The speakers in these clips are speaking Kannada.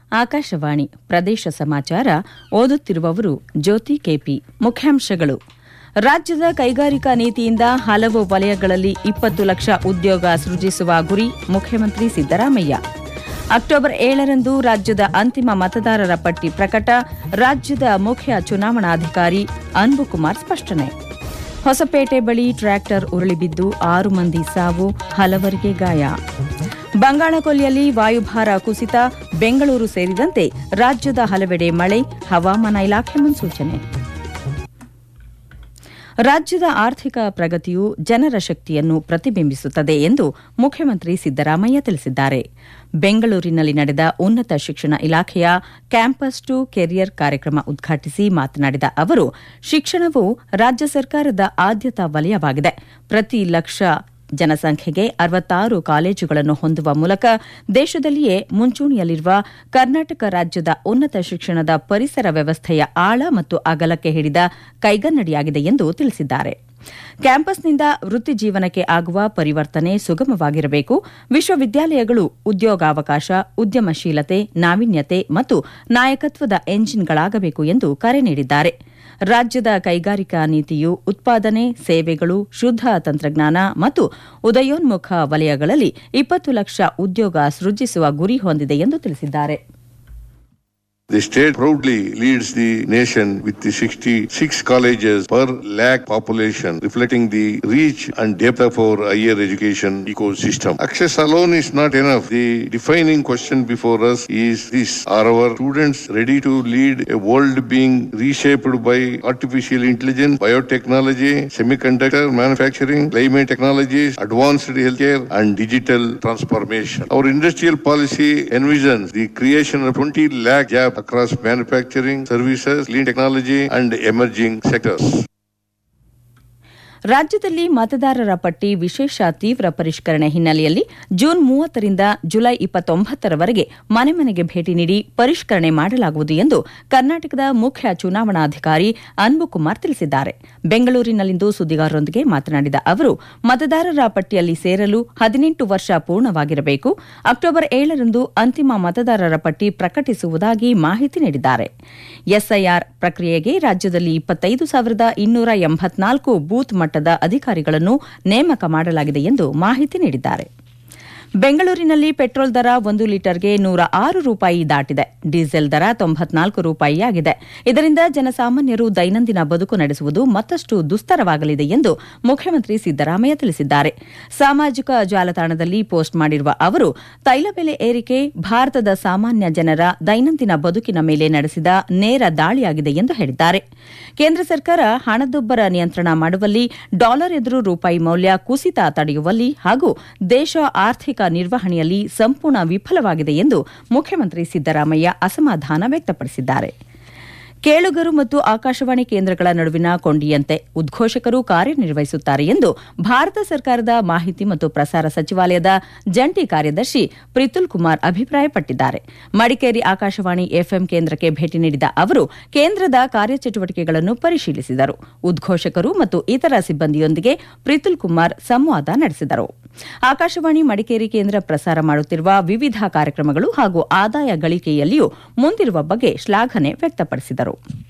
ಆಕಾಶವಾಣಿ ಪ್ರದೇಶ ಸಮಾಚಾರ ಓದುತ್ತಿರುವವರು ಜ್ಯೋತಿ ಕೆಪಿ ಮುಖ್ಯಾಂಶಗಳು ರಾಜ್ಯದ ಕೈಗಾರಿಕಾ ನೀತಿಯಿಂದ ಹಲವು ವಲಯಗಳಲ್ಲಿ ಇಪ್ಪತ್ತು ಲಕ್ಷ ಉದ್ಯೋಗ ಸೃಜಿಸುವ ಗುರಿ ಮುಖ್ಯಮಂತ್ರಿ ಸಿದ್ದರಾಮಯ್ಯ ಅಕ್ಟೋಬರ್ ಏಳರಂದು ರಾಜ್ಯದ ಅಂತಿಮ ಮತದಾರರ ಪಟ್ಟಿ ಪ್ರಕಟ ರಾಜ್ಯದ ಮುಖ್ಯ ಚುನಾವಣಾಧಿಕಾರಿ ಅನ್ಬುಕುಮಾರ್ ಸ್ಪಷ್ಟನೆ ಹೊಸಪೇಟೆ ಬಳಿ ಟ್ರ್ಯಾಕ್ಟರ್ ಉರುಳಿಬಿದ್ದು ಆರು ಮಂದಿ ಸಾವು ಹಲವರಿಗೆ ಗಾಯ ಬಂಗಾಳಕೊಲ್ಲಿಯಲ್ಲಿ ವಾಯುಭಾರ ಕುಸಿತ ಬೆಂಗಳೂರು ಸೇರಿದಂತೆ ರಾಜ್ಯದ ಹಲವೆಡೆ ಮಳೆ ಹವಾಮಾನ ಇಲಾಖೆ ಮುನ್ಸೂಚನೆ ರಾಜ್ಯದ ಆರ್ಥಿಕ ಪ್ರಗತಿಯು ಜನರ ಶಕ್ತಿಯನ್ನು ಪ್ರತಿಬಿಂಬಿಸುತ್ತದೆ ಎಂದು ಮುಖ್ಯಮಂತ್ರಿ ಸಿದ್ದರಾಮಯ್ಯ ತಿಳಿಸಿದ್ದಾರೆ ಬೆಂಗಳೂರಿನಲ್ಲಿ ನಡೆದ ಉನ್ನತ ಶಿಕ್ಷಣ ಇಲಾಖೆಯ ಕ್ಯಾಂಪಸ್ ಟು ಕೆರಿಯರ್ ಕಾರ್ಯಕ್ರಮ ಉದ್ಘಾಟಿಸಿ ಮಾತನಾಡಿದ ಅವರು ಶಿಕ್ಷಣವು ರಾಜ್ಯ ಸರ್ಕಾರದ ಆದ್ಯತಾ ವಲಯವಾಗಿದೆ ಪ್ರತಿ ಲಕ್ಷ ಜನಸಂಖ್ಯೆಗೆ ಅರವತ್ತಾರು ಕಾಲೇಜುಗಳನ್ನು ಹೊಂದುವ ಮೂಲಕ ದೇಶದಲ್ಲಿಯೇ ಮುಂಚೂಣಿಯಲ್ಲಿರುವ ಕರ್ನಾಟಕ ರಾಜ್ಯದ ಉನ್ನತ ಶಿಕ್ಷಣದ ಪರಿಸರ ವ್ಯವಸ್ಥೆಯ ಆಳ ಮತ್ತು ಅಗಲಕ್ಕೆ ಹಿಡಿದ ಕೈಗನ್ನಡಿಯಾಗಿದೆ ಎಂದು ತಿಳಿಸಿದ್ದಾರೆ ಕ್ಯಾಂಪಸ್ನಿಂದ ವೃತ್ತಿ ಜೀವನಕ್ಕೆ ಆಗುವ ಪರಿವರ್ತನೆ ಸುಗಮವಾಗಿರಬೇಕು ವಿಶ್ವವಿದ್ಯಾಲಯಗಳು ಉದ್ಯೋಗಾವಕಾಶ ಉದ್ಯಮಶೀಲತೆ ನಾವೀನ್ಯತೆ ಮತ್ತು ನಾಯಕತ್ವದ ಎಂಜಿನ್ಗಳಾಗಬೇಕು ಎಂದು ಕರೆ ನೀಡಿದ್ದಾರೆ ರಾಜ್ಯದ ಕೈಗಾರಿಕಾ ನೀತಿಯು ಉತ್ಪಾದನೆ ಸೇವೆಗಳು ಶುದ್ಧ ತಂತ್ರಜ್ಞಾನ ಮತ್ತು ಉದಯೋನ್ಮುಖ ವಲಯಗಳಲ್ಲಿ ಇಪ್ಪತ್ತು ಲಕ್ಷ ಉದ್ಯೋಗ ಸೃಜಿಸುವ ಗುರಿ ಹೊಂದಿದೆ ಎಂದು ತಿಳಿಸಿದ್ದಾರೆ The state proudly leads the nation with the 66 colleges per lakh population, reflecting the reach and depth of our higher education ecosystem. Access alone is not enough. The defining question before us is this. Are our students ready to lead a world being reshaped by artificial intelligence, biotechnology, semiconductor manufacturing, climate technologies, advanced healthcare, and digital transformation? Our industrial policy envisions the creation of 20 lakh jobs across manufacturing, services, clean technology, and emerging sectors. ರಾಜ್ಯದಲ್ಲಿ ಮತದಾರರ ಪಟ್ಟಿ ವಿಶೇಷ ತೀವ್ರ ಪರಿಷ್ಕರಣೆ ಹಿನ್ನೆಲೆಯಲ್ಲಿ ಜೂನ್ ಮೂವತ್ತರಿಂದ ಜುಲೈ ಇಪ್ಪತ್ತೊಂಬತ್ತರವರೆಗೆ ಮನೆ ಮನೆಗೆ ಭೇಟಿ ನೀಡಿ ಪರಿಷ್ಕರಣೆ ಮಾಡಲಾಗುವುದು ಎಂದು ಕರ್ನಾಟಕದ ಮುಖ್ಯ ಚುನಾವಣಾಧಿಕಾರಿ ಅನ್ಬುಕುಮಾರ್ ತಿಳಿಸಿದ್ದಾರೆ ಬೆಂಗಳೂರಿನಲ್ಲಿಂದು ಸುದ್ದಿಗಾರರೊಂದಿಗೆ ಮಾತನಾಡಿದ ಅವರು ಮತದಾರರ ಪಟ್ಟಿಯಲ್ಲಿ ಸೇರಲು ಹದಿನೆಂಟು ವರ್ಷ ಪೂರ್ಣವಾಗಿರಬೇಕು ಅಕ್ಟೋಬರ್ ಏಳರಂದು ಅಂತಿಮ ಮತದಾರರ ಪಟ್ಟಿ ಪ್ರಕಟಿಸುವುದಾಗಿ ಮಾಹಿತಿ ನೀಡಿದ್ದಾರೆ ಎಸ್ಐಆರ್ ಪ್ರಕ್ರಿಯೆಗೆ ರಾಜ್ಯದಲ್ಲಿ ಇಪ್ಪತ್ತೈದು ಸಾವಿರದ ಇನ್ನೂರ ಎಂಬತ್ನಾಲ್ಕು ಬೂತ್ ಮಟ್ಟದ ಅಧಿಕಾರಿಗಳನ್ನು ನೇಮಕ ಮಾಡಲಾಗಿದೆ ಎಂದು ಮಾಹಿತಿ ನೀಡಿದ್ದಾರೆ ಬೆಂಗಳೂರಿನಲ್ಲಿ ಪೆಟ್ರೋಲ್ ದರ ಒಂದು ಲೀಟರ್ಗೆ ನೂರ ಆರು ರೂಪಾಯಿ ದಾಟಿದೆ ಡೀಸೆಲ್ ದರ ತೊಂಬತ್ನಾಲ್ಕು ರೂಪಾಯಿಯಾಗಿದೆ ಇದರಿಂದ ಜನಸಾಮಾನ್ಯರು ದೈನಂದಿನ ಬದುಕು ನಡೆಸುವುದು ಮತ್ತಷ್ಟು ದುಸ್ತರವಾಗಲಿದೆ ಎಂದು ಮುಖ್ಯಮಂತ್ರಿ ಸಿದ್ದರಾಮಯ್ಯ ತಿಳಿಸಿದ್ದಾರೆ ಸಾಮಾಜಿಕ ಜಾಲತಾಣದಲ್ಲಿ ಪೋಸ್ಟ್ ಮಾಡಿರುವ ಅವರು ತೈಲ ಬೆಲೆ ಏರಿಕೆ ಭಾರತದ ಸಾಮಾನ್ಯ ಜನರ ದೈನಂದಿನ ಬದುಕಿನ ಮೇಲೆ ನಡೆಸಿದ ನೇರ ದಾಳಿಯಾಗಿದೆ ಎಂದು ಹೇಳಿದ್ದಾರೆ ಕೇಂದ್ರ ಸರ್ಕಾರ ಹಣದುಬ್ಬರ ನಿಯಂತ್ರಣ ಮಾಡುವಲ್ಲಿ ಡಾಲರ್ ಎದುರು ರೂಪಾಯಿ ಮೌಲ್ಯ ಕುಸಿತ ತಡೆಯುವಲ್ಲಿ ಹಾಗೂ ದೇಶ ಆರ್ಥಿಕ ನಿರ್ವಹಣೆಯಲ್ಲಿ ಸಂಪೂರ್ಣ ವಿಫಲವಾಗಿದೆ ಎಂದು ಮುಖ್ಯಮಂತ್ರಿ ಸಿದ್ದರಾಮಯ್ಯ ಅಸಮಾಧಾನ ವ್ಯಕ್ತಪಡಿಸಿದ್ದಾರೆ ಕೇಳುಗರು ಮತ್ತು ಆಕಾಶವಾಣಿ ಕೇಂದ್ರಗಳ ನಡುವಿನ ಕೊಂಡಿಯಂತೆ ಉದ್ಘೋಷಕರು ಕಾರ್ಯನಿರ್ವಹಿಸುತ್ತಾರೆ ಎಂದು ಭಾರತ ಸರ್ಕಾರದ ಮಾಹಿತಿ ಮತ್ತು ಪ್ರಸಾರ ಸಚಿವಾಲಯದ ಜಂಟಿ ಕಾರ್ಯದರ್ಶಿ ಪ್ರಿತುಲ್ ಕುಮಾರ್ ಅಭಿಪ್ರಾಯಪಟ್ಟಿದ್ದಾರೆ ಮಡಿಕೇರಿ ಆಕಾಶವಾಣಿ ಎಫ್ಎಂ ಕೇಂದ್ರಕ್ಕೆ ಭೇಟಿ ನೀಡಿದ ಅವರು ಕೇಂದ್ರದ ಕಾರ್ಯಚಟುವಟಿಕೆಗಳನ್ನು ಪರಿಶೀಲಿಸಿದರು ಉದ್ಘೋಷಕರು ಮತ್ತು ಇತರ ಸಿಬ್ಬಂದಿಯೊಂದಿಗೆ ಪ್ರಿತುಲ್ ಕುಮಾರ್ ಸಂವಾದ ನಡೆಸಿದರು ಆಕಾಶವಾಣಿ ಮಡಿಕೇರಿ ಕೇಂದ್ರ ಪ್ರಸಾರ ಮಾಡುತ್ತಿರುವ ವಿವಿಧ ಕಾರ್ಯಕ್ರಮಗಳು ಹಾಗೂ ಆದಾಯ ಗಳಿಕೆಯಲ್ಲಿಯೂ ಮುಂದಿರುವ ಬಗ್ಗೆ ಶ್ಲಾಘನೆ ವ್ಯಕ್ತಪಡಿಸಿದರು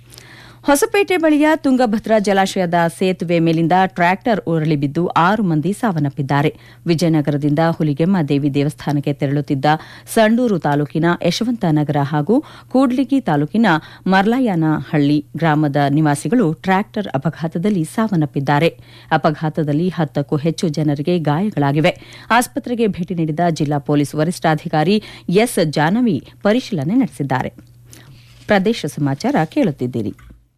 ಹೊಸಪೇಟೆ ಬಳಿಯ ತುಂಗಭದ್ರಾ ಜಲಾಶಯದ ಸೇತುವೆ ಮೇಲಿಂದ ಟ್ರ್ಯಾಕ್ಟರ್ ಉರುಳಿ ಬಿದ್ದು ಆರು ಮಂದಿ ಸಾವನ್ನಪ್ಪಿದ್ದಾರೆ ವಿಜಯನಗರದಿಂದ ಹುಲಿಗೆಮ್ಮ ದೇವಿ ದೇವಸ್ಥಾನಕ್ಕೆ ತೆರಳುತ್ತಿದ್ದ ಸಂಡೂರು ತಾಲೂಕಿನ ಯಶವಂತನಗರ ಹಾಗೂ ಕೂಡ್ಲಿಗಿ ತಾಲೂಕಿನ ಮರ್ಲಾಯನಹಳ್ಳಿ ಗ್ರಾಮದ ನಿವಾಸಿಗಳು ಟ್ರ್ಯಾಕ್ಟರ್ ಅಪಘಾತದಲ್ಲಿ ಸಾವನ್ನಪ್ಪಿದ್ದಾರೆ ಅಪಘಾತದಲ್ಲಿ ಹತ್ತಕ್ಕೂ ಹೆಚ್ಚು ಜನರಿಗೆ ಗಾಯಗಳಾಗಿವೆ ಆಸ್ಪತ್ರೆಗೆ ಭೇಟಿ ನೀಡಿದ ಜಿಲ್ಲಾ ಪೊಲೀಸ್ ವರಿಷ್ಠಾಧಿಕಾರಿ ಎಸ್ ಜಾನವಿ ಪರಿಶೀಲನೆ ನಡೆಸಿದ್ದಾರೆ ಪ್ರದೇಶ ಸಮಾಚಾರ ಕೇಳುತ್ತಿದ್ದೀರಿ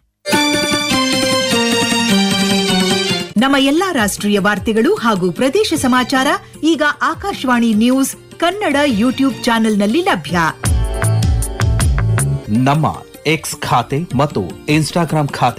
ನಮ್ಮ ಎಲ್ಲಾ ರಾಷ್ಟ್ರೀಯ ವಾರ್ತೆಗಳು ಹಾಗೂ ಪ್ರದೇಶ ಸಮಾಚಾರ ಈಗ ಆಕಾಶವಾಣಿ ನ್ಯೂಸ್ ಕನ್ನಡ ಯೂಟ್ಯೂಬ್ ಚಾನೆಲ್ನಲ್ಲಿ ಲಭ್ಯ ನಮ್ಮ ಎಕ್ಸ್ ಖಾತೆ ಮತ್ತು ಇನ್ಸ್ಟಾಗ್ರಾಂ ಖಾತೆ